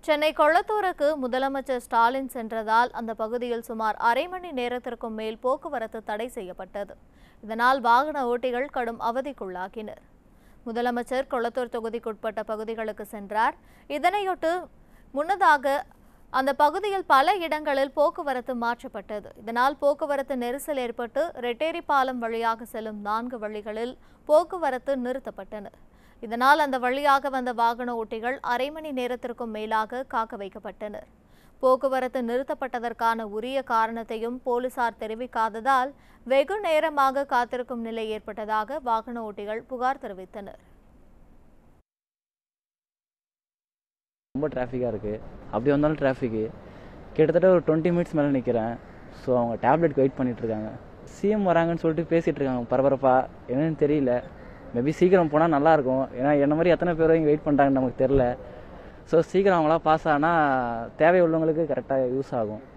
சென்னை கொளத்தூருக்கு முதலமைச்சர் ஸ்டாலின் சென்றதால் அந்த பகுதியில் சுமார் அரை மணி நேரத்திற்கும் மேல் போக்குவரத்து தடை செய்யப்பட்டது இதனால் வாகன ஓட்டிகள் கடும் அவதிக்குள்ளாகினர் முதலமைச்சர் கொளத்தூர் தொகுதிக்குட்பட்ட பகுதிகளுக்கு சென்றார் இதனையொட்டு முன்னதாக அந்த பகுதியில் பல இடங்களில் போக்குவரத்து மாற்றப்பட்டது இதனால் போக்குவரத்து நெரிசல் ஏற்பட்டு ரெட்டேரி பாலம் வழியாக செல்லும் நான்கு வழிகளில் போக்குவரத்து நிறுத்தப்பட்டன இதனால் அந்த வழியாக வந்த வாகன ஓட்டிகள் அரை மணி நேரத்திற்கும் மேலாக காக்க வைக்கப்பட்டனர் போக்குவரத்து நிறுத்தப்பட்டதற்கான உரிய காரணத்தையும் போலீசார் தெரிவிக்காததால் வெகு நேரமாக காத்திருக்கும் நிலை ஏற்பட்டதாக வாகன ஓட்டிகள் புகார் தெரிவித்தனர் ரொம்ப டிராஃபிக்காக இருக்குது அப்படி வந்தாலும் டிராஃபிக்கு கிட்டத்தட்ட ஒரு டுவெண்ட்டி மினிட்ஸ் மேலே நிற்கிறேன் ஸோ அவங்க டேப்லெட்க்கு வெயிட் பண்ணிட்டு இருக்காங்க சிஎம் வராங்கன்னு சொல்லிட்டு பேசிகிட்டு இருக்காங்க பரபரப்பாக என்னன்னு தெரியல மேபி சீக்கிரம் போனால் நல்லாயிருக்கும் ஏன்னா என்ன மாதிரி எத்தனை பேர் இங்கே வெயிட் பண்ணுறாங்கன்னு நமக்கு தெரில ஸோ சீக்கிரம் அவங்களாம் பாஸ் ஆனால் தேவை உள்ளவங்களுக்கு கரெக்டாக யூஸ் ஆகும்